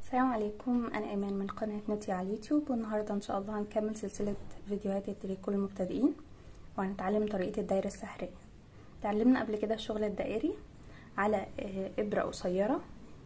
السلام عليكم انا ايمان من قناه نتي على اليوتيوب والنهارده ان شاء الله هنكمل سلسله فيديوهات التريكو للمبتدئين وهنتعلم طريقه الدايره السحريه اتعلمنا قبل كده الشغل الدائري على ابره قصيره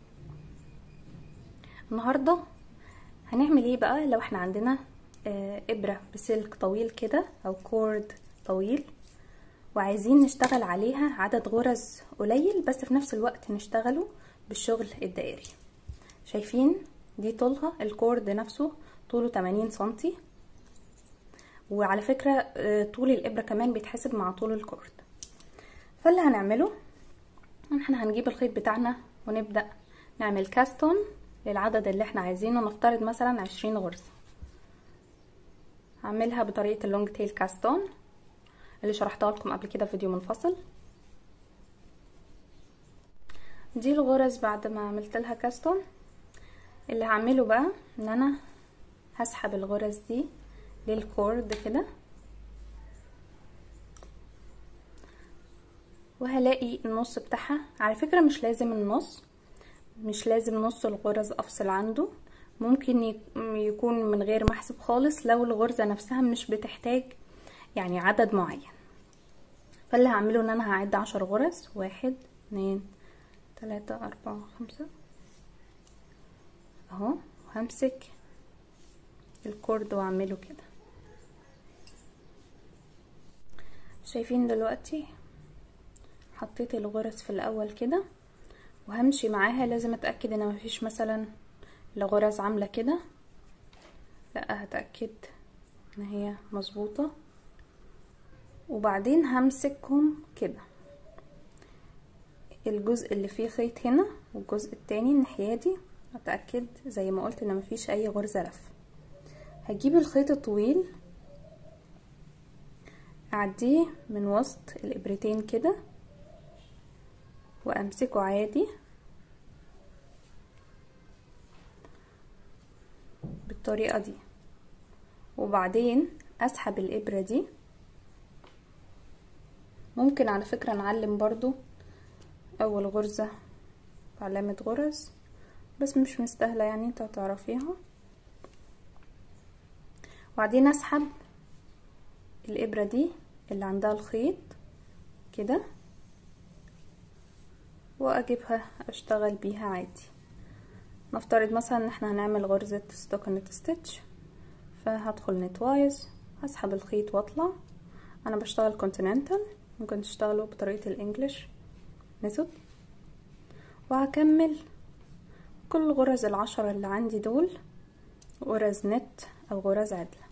النهارده هنعمل ايه بقى لو احنا عندنا ابره بسلك طويل كده او كورد طويل وعايزين نشتغل عليها عدد غرز قليل بس في نفس الوقت نشتغله بالشغل الدائري شايفين دي طولها الكورد نفسه طوله 80 سنتي وعلى فكرة طول الإبرة كمان بيتحسب مع طول الكورد فاللي هنعمله احنا هنجيب الخيط بتاعنا ونبدأ نعمل كاستون للعدد اللي احنا عايزينه نفترض مثلا 20 غرزة هعملها بطريقة اللونج تيل كاستون اللي شرحتها لكم قبل كده في فيديو منفصل دي الغرز بعد ما عملت لها كاستون اللي هعمله بقى ان انا هسحب الغرز دي للكورد كده وهلاقي النص بتاعها على فكرة مش لازم النص مش لازم نص الغرز افصل عنده ممكن يكون من غير محسب خالص لو الغرزة نفسها مش بتحتاج يعني عدد معين فاللي هعمله ان انا هعد عشر غرز واحد اتنين تلاتة اربعة خمسة اهو همسك الكورد واعمله كده شايفين دلوقتي حطيت الغرز في الاول كده وهمشي معاها لازم اتاكد ان مفيش مثلا الغرز عامله كده لا هتاكد ان هي مظبوطه وبعدين همسكهم كده الجزء اللي فيه خيط هنا والجزء التاني الناحيه دي اتاكد زي ما قلت ان مفيش اي غرزه لف هجيب الخيط الطويل اعديه من وسط الابرتين كده وامسكه عادي بالطريقه دي وبعدين اسحب الابره دي ممكن على فكره نعلم برضو اول غرزه علامه غرز بس مش مستاهله يعني انت تعرفيها وبعدين اسحب الابره دي اللي عندها الخيط كده واجيبها اشتغل بيها عادي نفترض مثلا ان احنا هنعمل غرزة ستوكنت ستيتش فهدخل نت وايز هسحب الخيط واطلع انا بشتغل كونتيننتال ممكن تشتغلوا بطريقة الانجليش ميثود وهكمل كل الغرز العشرة اللي عندي دول غرز نت او غرز عدلة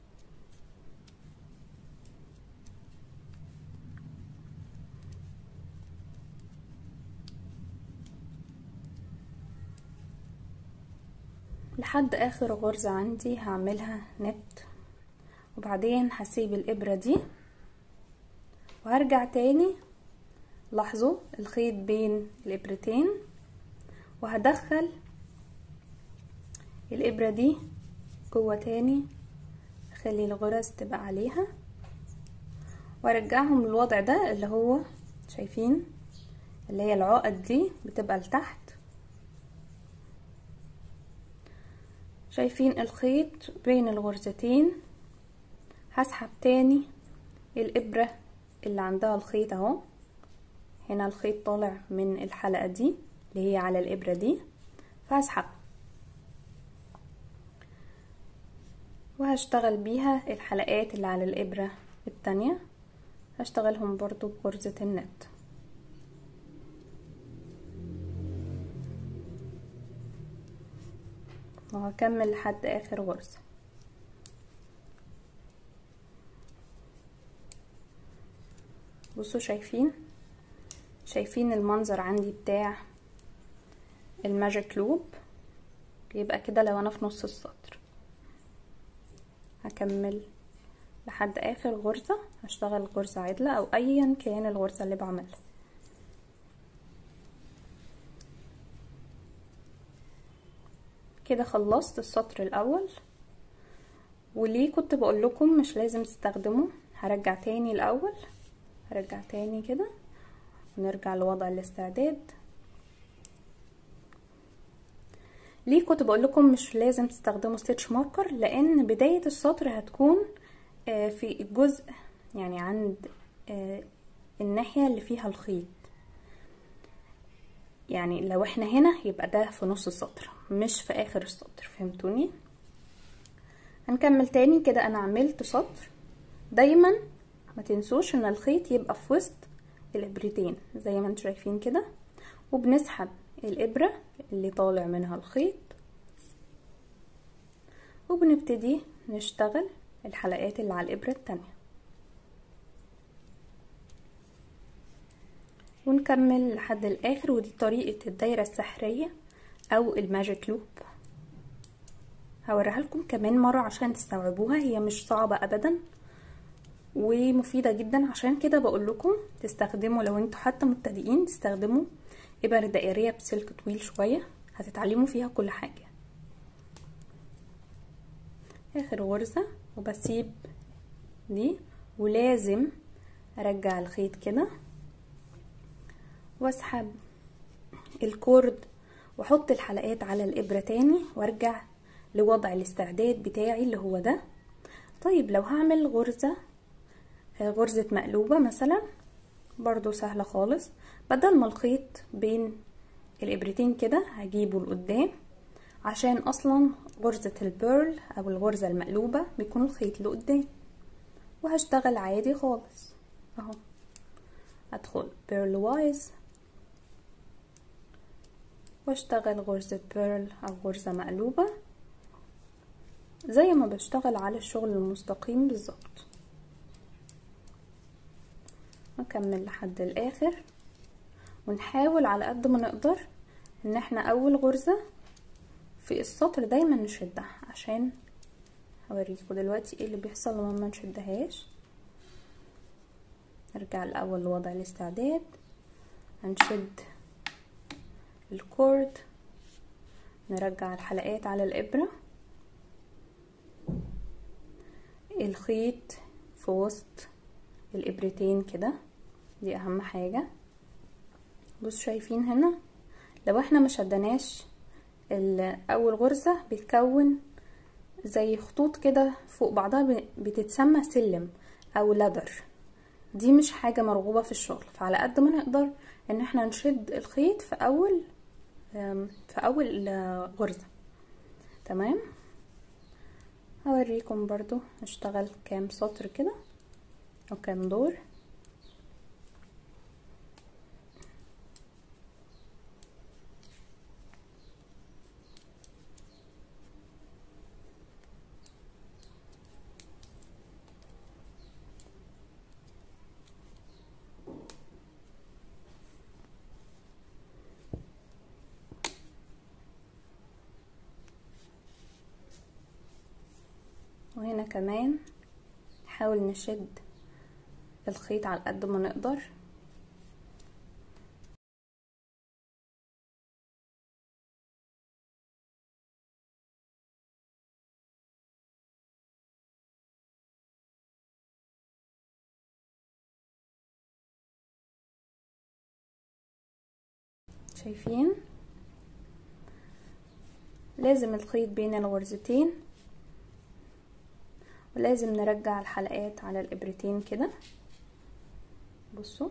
لحد اخر غرزة عندي هعملها نت وبعدين هسيب الابرة دي وهرجع تاني لاحظوا الخيط بين الابرتين وهدخل الابرة دي جوه تاني اخلي الغرز تبقى عليها وارجعهم للوضع ده اللي هو شايفين اللي هي العقد دي بتبقى لتحت شايفين الخيط بين الغرزتين هسحب تاني الابرة اللي عندها الخيط اهو هنا الخيط طالع من الحلقة دي اللي هي على الابرة دي فهسحب وهشتغل بيها الحلقات اللي على الابرة التانية هشتغلهم برضو بغرزة النت وهكمل لحد اخر غرزة بصوا شايفين شايفين المنظر عندي بتاع الماجيك لوب بيبقى كده لو انا في نص السطر هكمل لحد اخر غرزة هشتغل غرزة عدلة او ايا كان الغرزة اللي بعملها كده خلصت السطر الاول وليه كنت بقول لكم مش لازم تستخدموا هرجع تاني الاول هرجع تاني كده ونرجع لوضع الاستعداد ليه كنت بقول لكم مش لازم تستخدموا ستيتش ماركر لان بداية السطر هتكون في الجزء يعني عند الناحية اللي فيها الخيط يعني لو احنا هنا يبقى ده في نص السطر مش في اخر السطر فهمتوني هنكمل تاني كده انا عملت سطر دايما ما تنسوش ان الخيط يبقى في وسط الابرتين زي ما انتم شايفين كده وبنسحب الابرة اللي طالع منها الخيط وبنبتدي نشتغل الحلقات اللي على الابرة التانية ونكمل لحد الاخر ودي طريقة الدايرة السحرية او الماجيك لوب هوريها لكم كمان مرة عشان تستوعبوها هي مش صعبة ابدا ومفيدة جدا عشان كده بقول لكم تستخدموا لو انتوا حتى مبتدئين تستخدموا ابر دائرية بسلك طويل شوية هتتعلموا فيها كل حاجة اخر غرزة وبسيب دي ولازم ارجع الخيط كده واسحب الكورد واحط الحلقات على الابرة تاني وارجع لوضع الاستعداد بتاعي اللي هو ده طيب لو هعمل غرزة غرزة مقلوبة مثلا برضو سهلة خالص بدل ما الخيط بين الابرتين كده هجيبه لقدام عشان اصلا غرزة البيرل او الغرزة المقلوبة بيكون الخيط لقدام وهشتغل عادي خالص اهو ادخل بيرل وايز واشتغل غرزة بيرل او غرزة مقلوبة زي ما بشتغل على الشغل المستقيم بالظبط نكمل لحد الاخر ونحاول على قد ما نقدر ان احنا اول غرزة في السطر دايما نشدها عشان هوريكم دلوقتي ايه اللي بيحصل لما ما نشدهاش نرجع الاول لوضع الاستعداد هنشد الكورد نرجع الحلقات على الابرة الخيط في وسط الابرتين كده دي اهم حاجة بصوا شايفين هنا لو احنا ما شدناش اول غرزة بتكون زي خطوط كده فوق بعضها بتتسمى سلم او لدر دي مش حاجة مرغوبة في الشغل فعلى قد ما نقدر ان احنا نشد الخيط في اول في اول غرزة تمام هوريكم برضو نشتغل كام سطر كده او كام دور وهنا كمان نحاول نشد الخيط على قد ما نقدر شايفين لازم الخيط بين الغرزتين ولازم نرجع الحلقات على الابرتين كده بصوا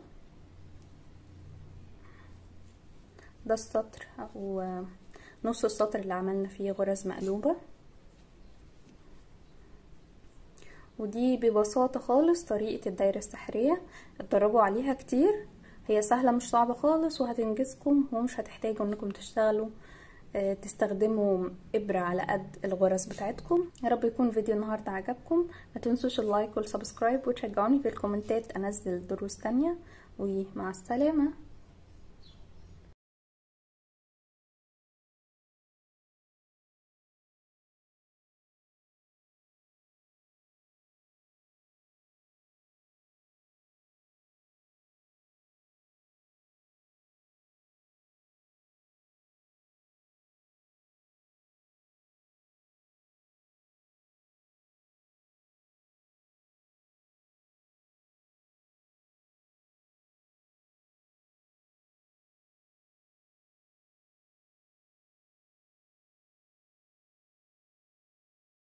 ده السطر او نص السطر اللي عملنا فيه غرز مقلوبة ودي ببساطة خالص طريقة الدايرة السحرية اتدربوا عليها كتير هي سهلة مش صعبة خالص وهتنجزكم ومش هتحتاجوا انكم تشتغلوا تستخدموا إبرة على قد الغرز بتاعتكم يا رب يكون فيديو النهاردة عجبكم ما تنسوش اللايك والسبسكرايب وتشجعوني في الكومنتات أنزل دروس تانية ومع السلامة